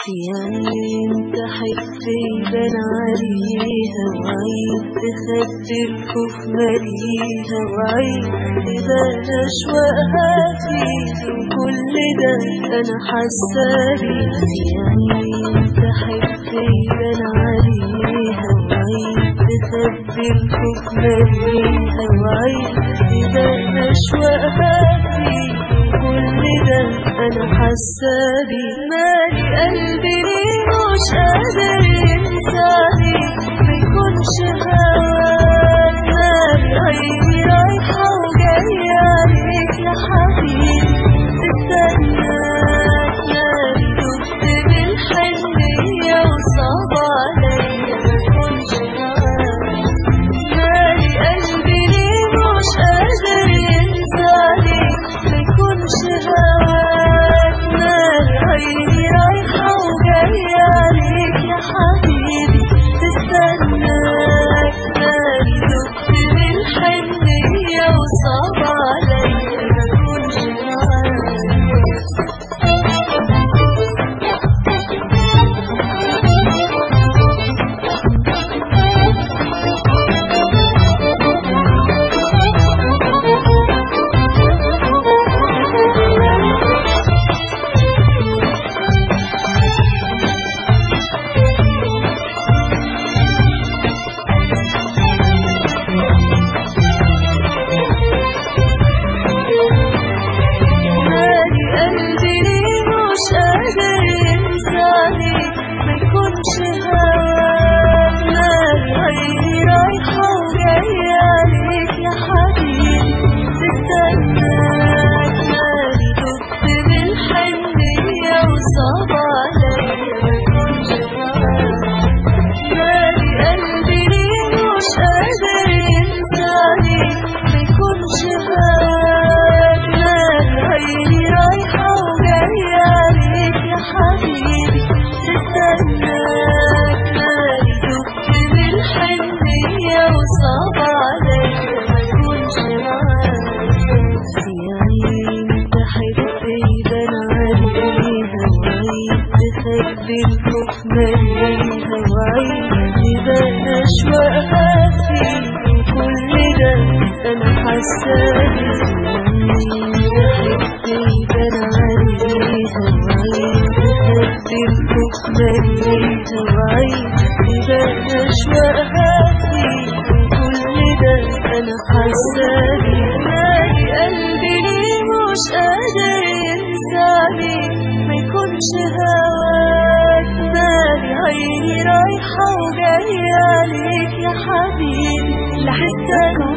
يعني انت حتة يبان عليها وعيب تخبي الخوف ماليها وعيب تبان أشواقها فيها وكل ده أنا حاسة بيه يعني انت حتة يبان عليها وعيب تخبي الخوف ماليها وعيب تبان أشواقها فيها كل ده انا حاسه بيه مالي قلبي ليه مش قادر ينساني ما يكونش هواك مالي عيني رايحه وجايه عليك يا حبيبي تستناك مالي دبت بالحنيه وصعب عليا ما يكونش هواك مالي قلبي ليه مش قادر ينساني ما يكونش هواك مال عيني رايحة وجاية عليك يا حبيبي تستناك مالي دبت بالحنية وصعب عليا ما اكونش هواك مالي قلبي ليه مش قادر ينساني ما يكونش هواك مالي عيني رايحة وجاية عليك يا حبيبي تستناك مالي دبت بالحنية وصعب عليا ما يكونش هواك مالي قلبي ليه مش قادر ينساني ما يكونش هواك مال عيني رايحة وجاية عليك يا حبيبي تستناك مالي دبت بالحنية وصعب عليا ما يكونش معاك يا عيني انت حتة يبان عليها وعيب تخبي الخوف ماليها وعيب يبان أشواقها فيها وكل ده أنا حاسة بيه حتة يبان عليها وعيب تخبي الخوف ماليها وعيب يبان أشواقها فيها وكل ده أنا حاسة بيه مالي قلبي ليه مش قادر ينساني ما يكونش هواك مالي عيني رايحة وجاية عليك يا حبيبي لا هستنى